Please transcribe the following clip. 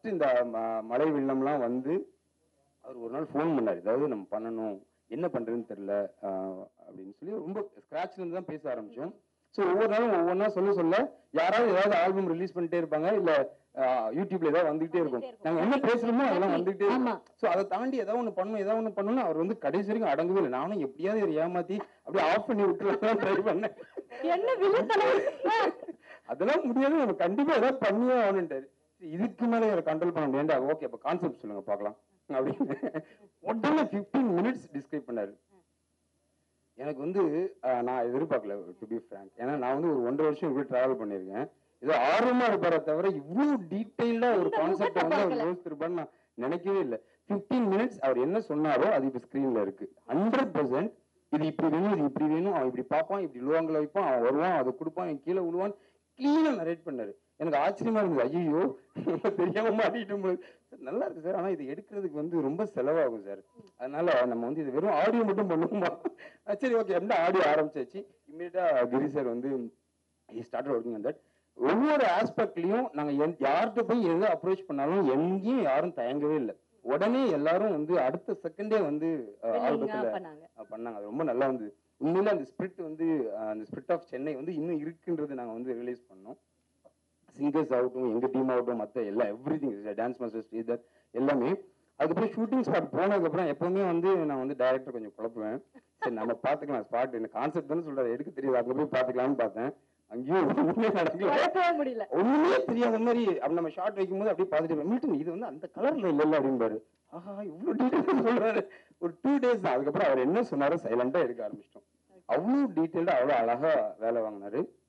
First இந்த ம- மழை வெள்ளம்லாம் வந்து அவர் ஒரு நாள் ஃபோன் பண்ணார் ஏதாவது நம்ம பண்ணணும் என்ன பண்றதுன்னு தெரியல ஆஹ் அப்படின்னு சொல்லி ரொம்ப ஸ்கிராச்ல இருந்து தான் பேச ஆரம்பிச்சோம் ஸோ ஒவ்வொரு நாளும் ஒவ்வொன்றா சொல்ல சொல்ல யாராவது ஏதாவது ஆல்பம் ரிலீஸ் பண்ணிட்டே இருப்பாங்க இல்ல ஆஹ் யூடியூப்ல ஏதாவது வந்துகிட்டே இருக்கும் நாங்க என்ன பேசணுமோ அதெல்லாம் வந்துகிட்டே ஆமா. இருக்கும் ஸோ அதை தாண்டி ஏதாவது ஒன்று பண்ணணும் ஏதாவது ஒன்று பண்ணணும் அவர் வந்து கடைசி வரைக்கும் அடங்கவே இல்லை நானும் எப்படியாவது இவரை ஏமாத்தி அப்படியே ஆஃப் பண்ணி விட்டுலாம் ட்ரை பண்ணேன் என்ன விழுத்தலை அதெல்லாம் முடியாது நம்ம கண்டிப்பா ஏதாவது பண்ணியே ஆகணுன்ட்டாரு சரி, இதுக்கு மேல இவரை கண்ட்ரோல் பண்ண முடியாது ஓகே அப்ப கான்செப்ட் சொல்லுங்க பார்க்கலாம் அப்படின்னு உடனே 15 மினிட்ஸ் டிஸ்கிரைப் பண்ணாரு எனக்கு வந்து ஆஹ், நான் எதிர்பார்க்கல டு பி frank ஏன்னா நான் வந்து ஒரு ஒன்றரை வருஷம் இப்படி டிராவல் பண்ணியிருக்கேன் ஏதோ ஆர்வமா இருப்பாரே தவிர இவ்வளவு டீட்டெயில்டா ஒரு இந்த கான்செப்ட் முகத்தை வந்து அவர் பார்க்கல. யோசிச்சிருப்பான்னு நான் நினைக்கவே இல்லை 15 மினிட்ஸ் அவர் என்ன சொன்னாரோ அது இப்ப ஸ்கிரீன்ல இருக்கு ஹண்ட்ரட் பர்சன்ட் இது இப்படி வேணும் இது இப்படி வேணும் அவன் இப்படி பார்ப்பான் இப்படி லோங்கில் வைப்பான் அவன் வருவான் அதை கொடுப்பான் அவன் கீழே விழுவான் கிளீனா நரேட் பண்ணாரு எனக்கு ஆச்சரியமா இருந்தது ஐயோ தெரியாம மாட்டிட்டு போது. சார், நல்லா இருக்கு சார் ஆனா இது எடுக்கிறதுக்கு வந்து ரொம்ப செலவாகும் சார் அதனால நம்ம வந்து இது வெறும் ஆடியோ மட்டும் பண்ணுவோமா அஹ் சரி ஓகே அப்படின்னா ஆடியோ ஆரம்பிச்சாச்சு இம்மீடியட்டா கிரி சார் வந்து ஸ்டார்ட் ஒர்க்கிங் அந்த ஒவ்வொரு ஆஸ்பெக்ட்லயும் நாங்க எந்த- யார்கிட்ட போய் எதை அப்ரோச் பண்ணாலும் எங்கேயும் யாரும் தயங்கவே இல்லை உடனே எல்லாரும் வந்து அடுத்த செகண்டே வந்து அஹ், ஆல்பத்துல பண்ணாங்க அஹ் பண்ணாங்க அது ரொம்ப நல்லா வந்து உண்மையில அந்த ஸ்பிரிட் வந்து அஹ், அந்த ஸ்பிரிட் ஆஃப் சென்னை வந்து இன்னும் இருக்குன்றது நாங்க வந்து ரியலைஸ் பண்ணோம் சிங்கர்ஸ் ஆகட்டும் எங்க டீம் ஆகட்டும் மத்த எல்லாம் everything dance master Sridhar எல்லாமே அதுக்கப்புறம் ஷூட்டிங் ஸ்பாட் போனதுக்கப்புறம் எப்பவுமே வந்து நான் வந்து டைரக்டர் கொஞ்சம் குழப்புவேன் சரி நம்ம பாத்துக்கலாம் ஸ்பாட் இந்த கான்செப்ட் தானே சொல்றாரு எடுக்க தெரியாது அங்க போய் பாத்துக்கலாம்னு பார்த்தேன் அங்கேயும் ஒண்ணுமே நடக்கல குழப்பவே முடியல ஒண்ணுமே தெரியாத மாதிரி அப்படி நம்ம ஷார்ட் வைக்கும் போது அப்படியே பார்த்துட்டு மில்டன் இது வந்து அந்த கலர்ல இல்ல அப்படின்பாரு ஆஹா இவ்வளவு டீட்டெயில் சொல்றாரு ஒரு டூ டேஸ் தான் அதுக்கப்புறம் அவர் என்ன சொன்னாரோ சைலண்டா எடுக்க ஆரம்பிச்சிட்டோம் அவ்வளவு டீட்டெயில்டா அவ்வளவு அழகா வேலை வாங்கினாரு